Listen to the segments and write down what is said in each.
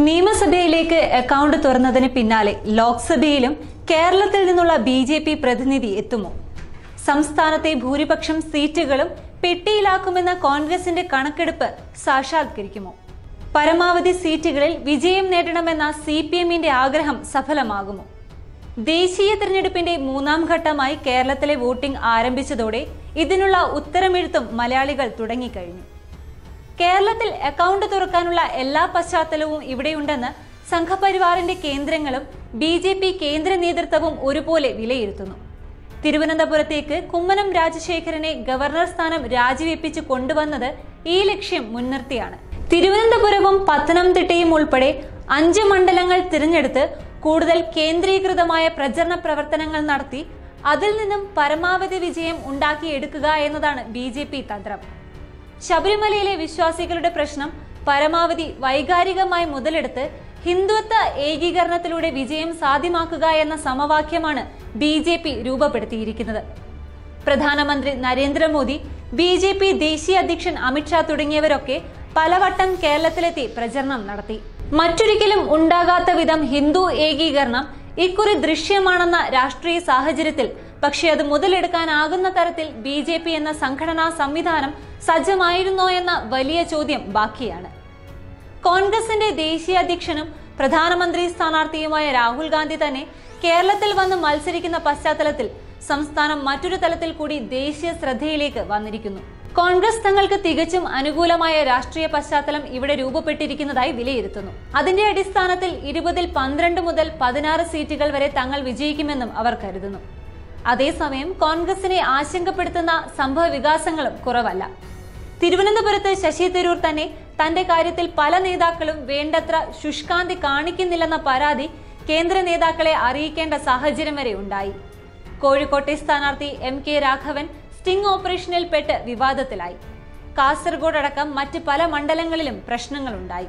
നിയമസഭയിലേക്ക് അക്കൗണ്ട് തുറന്നതിന് പിന്നാലെ ലോക്സഭയിലും കേരളത്തിൽ നിന്നുള്ള ബി ജെ പി പ്രതിനിധി എത്തുമോ സംസ്ഥാനത്തെ ഭൂരിപക്ഷം സീറ്റുകളും പെട്ടിയിലാക്കുമെന്ന കോൺഗ്രസിന്റെ കണക്കെടുപ്പ് സാക്ഷാത്കരിക്കുമോ പരമാവധി സീറ്റുകളിൽ വിജയം നേടണമെന്ന സി പി എമ്മിന്റെ ആഗ്രഹം സഫലമാകുമോ ദേശീയ തിരഞ്ഞെടുപ്പിന്റെ മൂന്നാം ഘട്ടമായി കേരളത്തിലെ വോട്ടിംഗ് ആരംഭിച്ചതോടെ ഇതിനുള്ള ഉത്തരമെഴുത്തും മലയാളികൾ തുടങ്ങിക്കഴിഞ്ഞു കേരളത്തിൽ അക്കൗണ്ട് തുറക്കാനുള്ള എല്ലാ പശ്ചാത്തലവും ഇവിടെയുണ്ടെന്ന് സംഘപരിവാറിന്റെ കേന്ദ്രങ്ങളും ബി ജെ പി കേന്ദ്ര നേതൃത്വവും ഒരുപോലെ വിലയിരുത്തുന്നു തിരുവനന്തപുരത്തേക്ക് കുമ്മനം രാജശേഖരനെ ഗവർണർ സ്ഥാനം രാജിവെപ്പിച്ച് കൊണ്ടുവന്നത് ഈ ലക്ഷ്യം മുൻനിർത്തിയാണ് തിരുവനന്തപുരവും പത്തനംതിട്ടയും ഉൾപ്പെടെ അഞ്ച് മണ്ഡലങ്ങൾ തിരഞ്ഞെടുത്ത് കൂടുതൽ കേന്ദ്രീകൃതമായ പ്രചരണ പ്രവർത്തനങ്ങൾ നടത്തി അതിൽ നിന്നും പരമാവധി വിജയം ഉണ്ടാക്കിയെടുക്കുക എന്നതാണ് ബി ജെ പി തന്ത്രം ശബരിമലയിലെ വിശ്വാസികളുടെ പ്രശ്നം പരമാവധി വൈകാരികമായി മുതലെടുത്ത് ഹിന്ദുത്വ ഏകീകരണത്തിലൂടെ വിജയം സാധ്യമാക്കുക എന്ന സമവാക്യമാണ് ബി ജെ പി രൂപപ്പെടുത്തിയിരിക്കുന്നത് പ്രധാനമന്ത്രി നരേന്ദ്രമോദി ബി ജെ പി ദേശീയ അധ്യക്ഷൻ അമിത്ഷാ തുടങ്ങിയവരൊക്കെ പലവട്ടം കേരളത്തിലെത്തി പ്രചരണം നടത്തി മറ്റൊരിക്കലും ഉണ്ടാകാത്ത വിധം ഹിന്ദു ഏകീകരണം ഇക്കുറി ദൃശ്യമാണെന്ന രാഷ്ട്രീയ സാഹചര്യത്തിൽ പക്ഷേ അത് മുതലെടുക്കാനാകുന്ന തരത്തിൽ ബി ജെ പി എന്ന സംഘടനാ സംവിധാനം സജ്ജമായിരുന്നോ എന്ന വലിയ ചോദ്യം ബാക്കിയാണ് കോൺഗ്രസിന്റെ ദേശീയ അധ്യക്ഷനും പ്രധാനമന്ത്രി സ്ഥാനാർത്ഥിയുമായ രാഹുൽ ഗാന്ധി തന്നെ കേരളത്തിൽ വന്ന് മത്സരിക്കുന്ന പശ്ചാത്തലത്തിൽ സംസ്ഥാനം മറ്റൊരു തലത്തിൽ കൂടി ദേശീയ ശ്രദ്ധയിലേക്ക് വന്നിരിക്കുന്നു കോൺഗ്രസ് തങ്ങൾക്ക് തികച്ചും അനുകൂലമായ രാഷ്ട്രീയ പശ്ചാത്തലം ഇവിടെ രൂപപ്പെട്ടിരിക്കുന്നതായി വിലയിരുത്തുന്നു അതിന്റെ അടിസ്ഥാനത്തിൽ ഇരുപതിൽ പന്ത്രണ്ട് മുതൽ പതിനാറ് സീറ്റുകൾ വരെ തങ്ങൾ വിജയിക്കുമെന്നും അവർ കരുതുന്നു അതേസമയം കോൺഗ്രസിനെ ആശങ്കപ്പെടുത്തുന്ന സംഭവ വികാസങ്ങളും കുറവല്ല തിരുവനന്തപുരത്ത് ശശി തരൂർ തന്നെ തന്റെ കാര്യത്തിൽ പല നേതാക്കളും വേണ്ടത്ര ശുഷ്കാന്തി കാണിക്കുന്നില്ലെന്ന പരാതി കേന്ദ്ര നേതാക്കളെ അറിയിക്കേണ്ട സാഹചര്യം വരെ ഉണ്ടായി കോഴിക്കോട്ടെ സ്ഥാനാർത്ഥി എം കെ രാഘവൻ സ്റ്റിംഗ് ഓപ്പറേഷനിൽ പെട്ട് വിവാദത്തിലായി കാസർഗോഡ് അടക്കം മറ്റ് പല മണ്ഡലങ്ങളിലും പ്രശ്നങ്ങളുണ്ടായി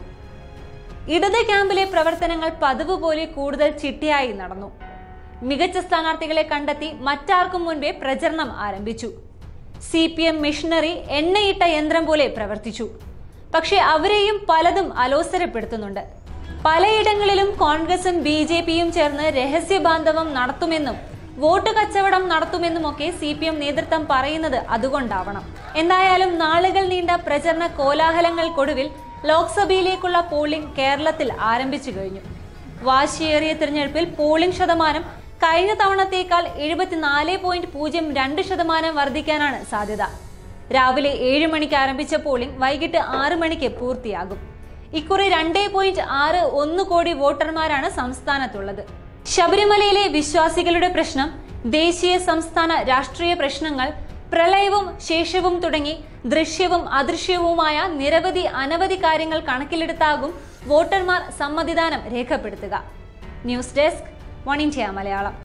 ഇടത് ക്യാമ്പിലെ പ്രവർത്തനങ്ങൾ പതിവ് പോലെ കൂടുതൽ ചിട്ടയായി നടന്നു മികച്ച സ്ഥാനാർത്ഥികളെ കണ്ടെത്തി മറ്റാർക്കും മുൻപേ പ്രചരണം ആരംഭിച്ചു സി പി എം മിഷണറി എണ്ണയിട്ട യന്ത്രം പോലെ പ്രവർത്തിച്ചു പക്ഷേ അവരെയും പലതും അലോസരപ്പെടുത്തുന്നുണ്ട് പലയിടങ്ങളിലും കോൺഗ്രസും ബി ജെ പിയും ചേർന്ന് രഹസ്യബാന്ധവം നടത്തുമെന്നും വോട്ട് കച്ചവടം നടത്തുമെന്നുമൊക്കെ സി പി എം നേതൃത്വം പറയുന്നത് അതുകൊണ്ടാവണം എന്തായാലും നാളുകൾ നീണ്ട പ്രചരണ കോലാഹലങ്ങൾക്കൊടുവിൽ ലോക്സഭയിലേക്കുള്ള പോളിംഗ് കേരളത്തിൽ ആരംഭിച്ചു കഴിഞ്ഞു വാശിയേറിയ തിരഞ്ഞെടുപ്പിൽ പോളിംഗ് ശതമാനം കഴിഞ്ഞ തവണത്തേക്കാൾ എഴുപത്തിനാല് പോയിന്റ് പൂജ്യം രണ്ട് ശതമാനം വർദ്ധിക്കാനാണ് സാധ്യത രാവിലെ ഏഴ് മണിക്ക് ആരംഭിച്ച പോളിംഗ് വൈകിട്ട് ആറ് മണിക്ക് പൂർത്തിയാകും ഇക്കുറി രണ്ടേ പോയിന്റ് ആറ് ഒന്ന് കോടി വോട്ടർമാരാണ് സംസ്ഥാനത്തുള്ളത് ശബരിമലയിലെ വിശ്വാസികളുടെ പ്രശ്നം ദേശീയ സംസ്ഥാന രാഷ്ട്രീയ പ്രശ്നങ്ങൾ പ്രളയവും ശേഷവും തുടങ്ങി ദൃശ്യവും അദൃശ്യവുമായ നിരവധി അനവധി കാര്യങ്ങൾ കണക്കിലെടുത്താകും വോട്ടർമാർ സമ്മതിദാനം രേഖപ്പെടുത്തുക news desk One India Malayalam